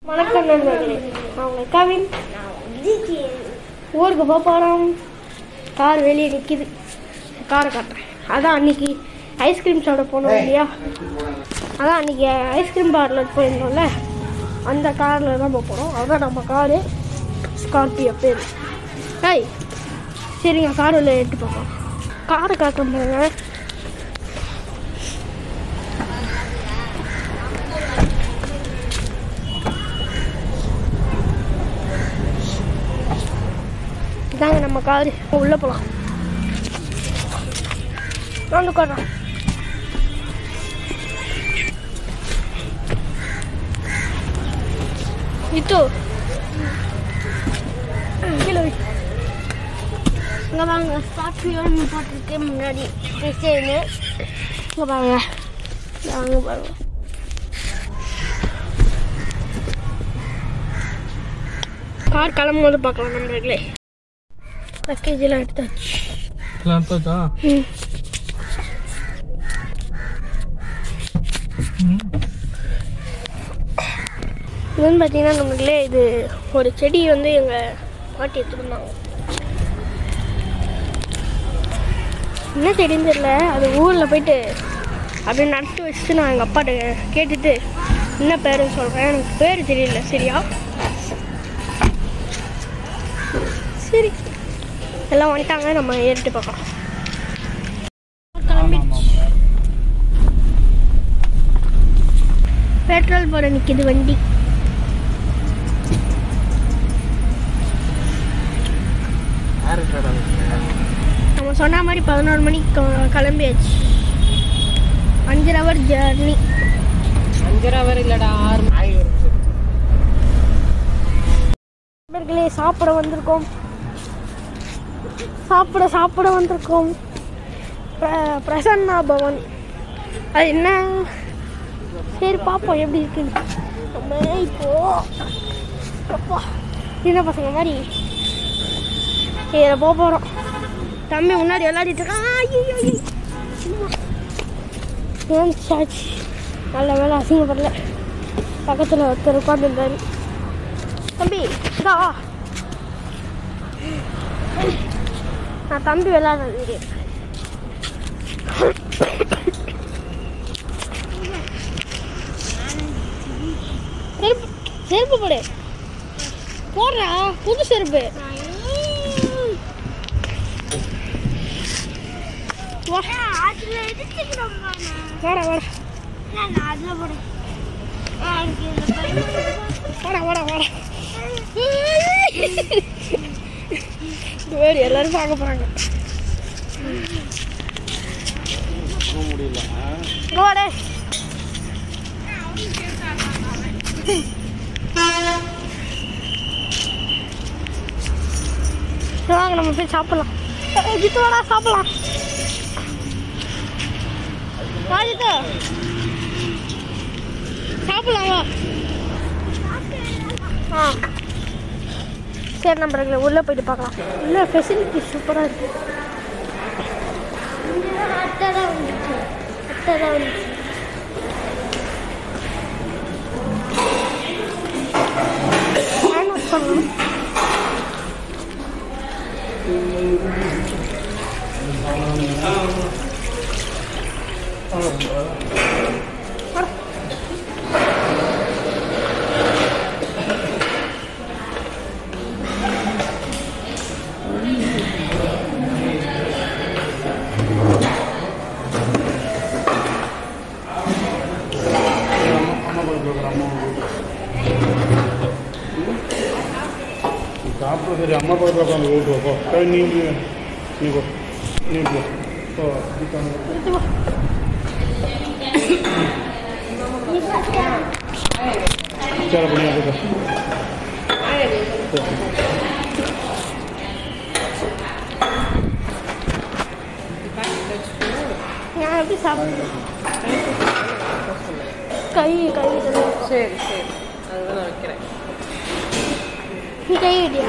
வணக்கம் நண்பர்களே நான் உங்கள் கவின் ஊருக்கு போக போகிறோம் கார் வெளியே நிற்கிது காரை காட்டுறேன் அதான் அன்னைக்கு ஐஸ்கிரீம் சாப்பிட போனோம் இல்லையா அதான் அன்னைக்கு ஐஸ்கிரீம் பார்லர் போயிருந்தோம்ல அந்த காரில் தான் போக போகிறோம் அதான் நம்ம காரு ஸ்கார்பியோ பேர் ஹாய் சரிங்க கார் உள்ள எடுத்து போகலாம் காரை காட்டுறேன் பாருங்க இதாங்க நம்ம காரு உள்ளே போகலாம் வந்து உட்காடுறோம் இத்து கீழே வை. இங்க வாங்க ஸ்கார்பியோன்னு போட்டிருக்கேன் முன்னாடி டிசைனு இங்கே பாருங்க இங்க வாங்க பாருங்க கார் கிளம்பும் போது பார்க்கலாம் நண்பர்களே பேக்கேஜ் எல்லாம் எடுத்தாச்சு எடுத்தாச்சா ம் இதுன்னு பார்த்தீங்கன்னா நம்மளே இது ஒரு செடி வந்து எங்கள் பாட்டி எடுத்துருந்தாங்க என்ன செடின்னு தெரியல அது ஊரில் போயிட்டு அப்படியே நட்டு வச்சுட்டு நான் எங்கள் அப்பாட்ட கேட்டுட்டு என்ன பேருன்னு சொல்கிறேன் எனக்கு பேர் தெரியல சரியா சரி எல்லாம் வந்துட்டாங்க நம்ம ஏறிட்டு பார்க்கலாம் கிளம்பிடுச்சு பெட்ரோல் போட நிற்கிது வண்டி நம்ம சொன்ன மாதிரி பதினோரு மணிக்கு க- கிளம்பியாச்சு அஞ்சரை ஹவர் ஜர்னி அஞ்சரை அவர் இல்லடா ஆறு நண்பர்களே சாப்பிட வந்திருக்கோம் சாப்பிட சாப்பிட வந்திருக்கோம் பிர- பிரசன்னா பவன் அது என்ன சரி பார்ப்போம் எப்படி இருக்குன்னு நம்ம இப்போ அப்பா சின்ன பசங்க மாதிரி இதில் போக போகிறோம் தம்பி முன்னாடி விளையாடிட்டு இருக்கான் ஐயோ, ஐயோ. சும்மா. ஏன்ச்சாச்சு நல்ல வேலை அசிங்கப்படல பக்கத்தில் ஒருத்தர் உட்காந்துருந்தாரு தம்பி இதா வா. நான் தம்பி விளையாடுறது செருப்பு செருப்பு போடு போடுறா புது செருப்பு வா வாடா வாடா வாடா வாடா வாடா வேறு எல்லாரும் பார்க்க போறாங்க முடியல இங்க வாடா சரி, வாங்க நம்ம போய் சாப்பிடலாம் ஏய், ஜித்து வாடா சாப்பிடலாம் வா ஜித்து சாப்பிடலாம் வா ஆ சரி நம்புறீங்களே உள்ளே போயிட்டு பார்க்கலாம் உள்ள ஃபெசிலிட்டி சூப்பராக இருக்கு அட்டை தான் வந்துச்சு அட்டை தான் வந்துச்சு ஹேண்ட் வாஷ் பண்ணணும் சாப்பிட சரி அம்மா பக்கத்தில் உட்காந்து ஓட்டு போ சரி நீ நீ நீ போ நீ போ போ உட்காந்து. எடுத்து வா சரி பண்ணி அப்போ நான் எப்படி சாப்பிடுவேன் கை கை தருவேன். சரி சரி அதுதான் நான் வைக்கிறேன் நீ கை இடியா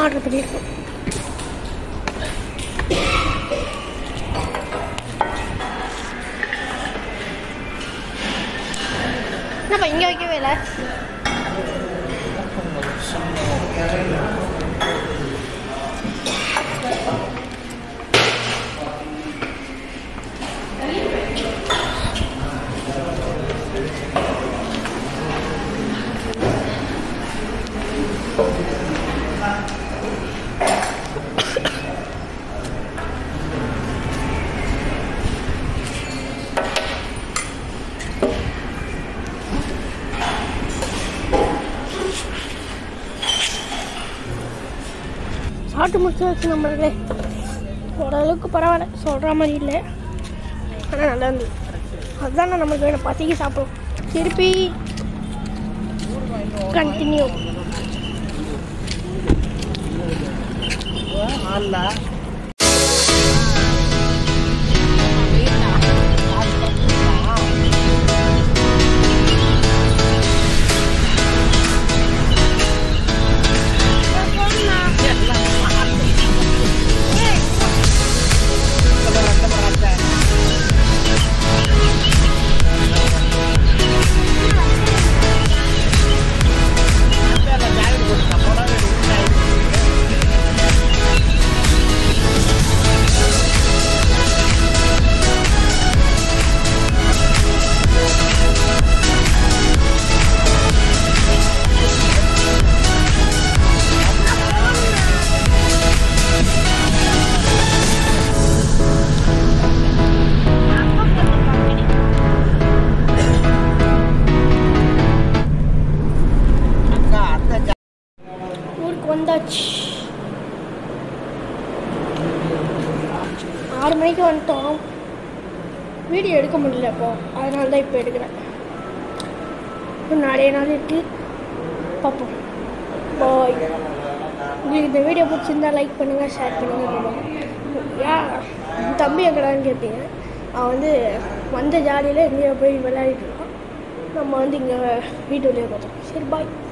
ஆர்டர் பண்ணியிருக்கோம் என்னப்பா இங்கே வைக்கவே இல்லை சாப்பிட்டு முடிச்சாச்சு நம்மளே ஓரளவுக்கு பரவாயில்ல சொல்கிற மாதிரி இல்லை ஆனால் நல்லா இருந்தது அதுதான் நம்மளுக்கு வேணும் பசிக்கு சாப்பிடும் திருப்பி கண்டினியூ ஊருக்கு வந்தாச்சு ஆறு மணிக்கு வந்துட்டோம் வீடியோ எடுக்க முடியல இப்போ அதனால தான் இப்போ எடுக்கிறேன் இன்னும் நிறைய நாள் இருக்கு பார்ப்போம் பாய் உங்களுக்கு இந்த வீடியோ பிடிச்சிருந்தா லைக் பண்ணுங்கள் ஷேர் பண்ணுங்கள் யா தம்பி எங்கடான்னு கேட்டீங்க அவன் வந்து வந்த ஜாலியில் எங்கேயோ போய் விளையாடிட்டு இருக்கான் நம்ம வந்து இங்கே வீட்டு வழியாக பார்த்தோம் சரி பாய்